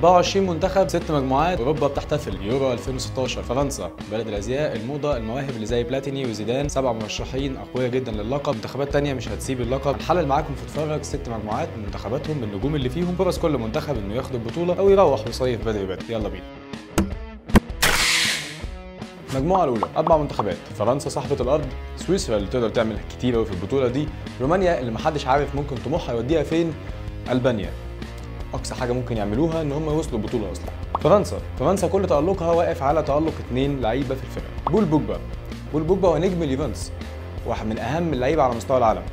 24 منتخب ست مجموعات اوروبا بتحتفل يورو 2016 فرنسا بلد الازياء الموضه المواهب اللي زي بلاتيني وزيدان سبع مرشحين اقوياء جدا للقب منتخبات تانية مش هتسيب اللقب حلل معاكم في تتفرج ست مجموعات من منتخباتهم بالنجوم اللي فيهم فرص كل منتخب انه ياخد البطوله او يروح ويصيف بدري بدري يلا بينا المجموعة الأولى أربع منتخبات فرنسا صاحبة الأرض سويسرا اللي تقدر تعمل كتير أوي في البطولة دي رومانيا اللي محدش عارف ممكن طموحها يوديها فين ألبانيا أقصى حاجة ممكن يعملوها إن هم يوصلوا البطولة أصلا فرنسا فرنسا كل تألقها واقف على تألق اتنين لعيبة في الفرقة بول بوجبا بول بوجبا هو نجم اليوفنتوس واحد من أهم اللعيبة على مستوى العالم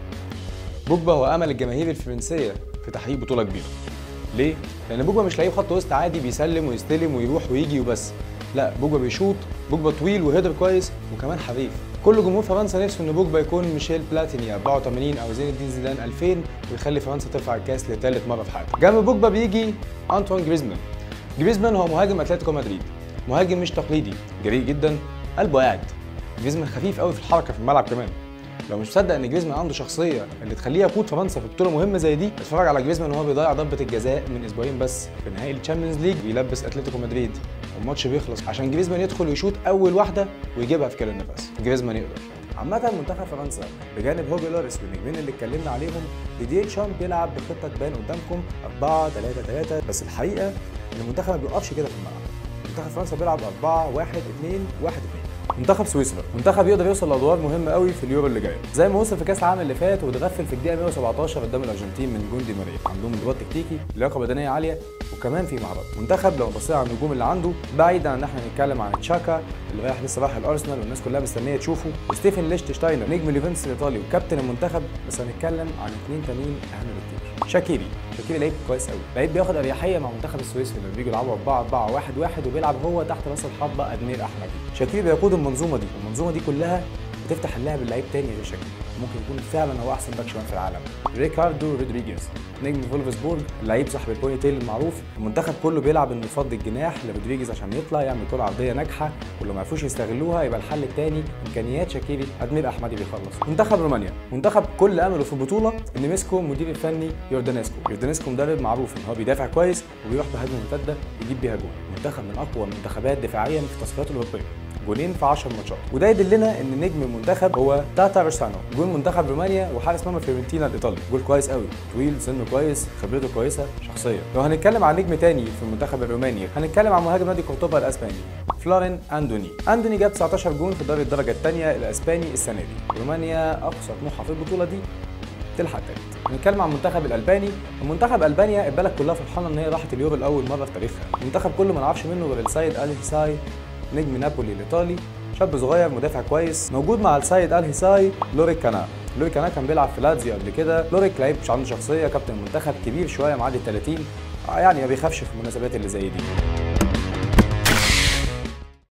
بوجبا هو أمل الجماهير الفرنسية في تحقيق بطولة كبيرة ليه؟ لأن بوجبا مش لعيب خط وسط عادي بيسلم ويستلم ويروح ويجي وبس لا بوجبا بيشوط بوجبا طويل وهيدر كويس وكمان حريف كل جمهور فرنسا نفسه ان بوجبا يكون ميشيل بلاتيني 84 او زين الدين زيدان 2000 ويخلي فرنسا ترفع الكاس لثالث مره في حياتها جنب بوجبا بيجي انطوان جريزمان جريزمان هو مهاجم اتلتيكو مدريد مهاجم مش تقليدي جريء جدا قلبه قاعد جريزمان خفيف قوي في الحركه في الملعب كمان لو مش مصدق ان جريزمان عنده شخصيه اللي تخليه يقود فرنسا في بطوله مهمه زي دي اتفرج على جريزمان وهو بيضيع ضربه الجزاء من اسبوعين بس في نهائي الشامبيونز ليج بيلبس اتلتيكو مدريد والماتش بيخلص عشان جريزمان يدخل ويشوط اول واحده ويجيبها في كيلو النفس جريزمان يقدر عامة منتخب فرنسا بجانب هوجو لوريس والنجمين اللي اتكلمنا عليهم ديديه تشامب بيلعب بخطة تبان قدامكم 4 3 3 بس الحقيقة ان المنتخب ما بيوقفش كده في الملعب منتخب فرنسا بيلعب 4 1 2 1 2 منتخب سويسرا منتخب يقدر يوصل لادوار مهمه قوي في اليورو اللي جاي زي ما وصل في كاس العالم اللي فات واتغفل في الدقيقه 117 قدام الارجنتين من جون دي ماريا عندهم انضباط تكتيكي لياقه بدنيه عاليه وكمان في مهارات منتخب لو بصينا على النجوم اللي عنده بعيد عن ان احنا نتكلم عن تشاكا اللي رايح لسه رايح الارسنال والناس كلها مستنيه تشوفه وستيفن ليشتشتاينر نجم اليوفنتوس الايطالي وكابتن المنتخب بس هنتكلم عن اثنين تانيين اهم بكتير شاكيري شاكيري لعيب كويس قوي لعيب بياخد اريحيه مع منتخب السويسري لما بيجوا يلعبوا 4 4 1 1 وبيلعب هو تحت راس الحربه ادمير احمدي شاكيري بيقود المنظومه دي المنظومه دي كلها بتفتح اللعب للعيب تاني غير شاكيري ممكن يكون فعلا هو احسن باك شمال في العالم ريكاردو رودريجيز نجم فولفسبورج اللعيب صاحب البوني تيل المعروف المنتخب كله بيلعب انه يفضي الجناح لرودريجيز عشان يطلع يعمل كره عرضيه ناجحه ولو ما عرفوش يستغلوها يبقى الحل الثاني امكانيات شاكيري ادمير احمدي بيخلص منتخب رومانيا منتخب كل امله في البطوله ان ميسكو مدير الفني يوردانيسكو يوردانيسكو مدرب معروف ان هو بيدافع كويس وبيروح بهجمه مرتده يجيب بيها جول منتخب من اقوى المنتخبات دفاعيا في التصفيات الاوروبيه جولين في 10 ماتشات وده يدلنا ان نجم المنتخب هو تاتا روسانو جول منتخب رومانيا وحارس مرمى فيورنتينا الايطالي جول كويس قوي طويل سنه كويس خبرته كويسه شخصيه لو هنتكلم عن نجم تاني في المنتخب الروماني هنتكلم عن مهاجم نادي قرطبه الاسباني فلورين اندوني اندوني جاب 19 جول في دوري الدرجه الثانيه الاسباني السنه دي رومانيا اقصى طموحها في البطوله دي تلحق تالت نتكلم عن المنتخب الالباني المنتخب البانيا البلد كلها فرحانه ان هي راحت اليورو لاول مره في تاريخها المنتخب كله ما نعرفش منه غير السيد ال هيساي نجم نابولي الايطالي شاب صغير مدافع كويس موجود مع السيد ال هيساي لوريك كانا لوريك كانا كان بيلعب في لاتزيو قبل كده لوريك لعيب مش عنده شخصيه كابتن المنتخب كبير شويه معدي ال 30 يعني ما بيخافش في المناسبات اللي زي دي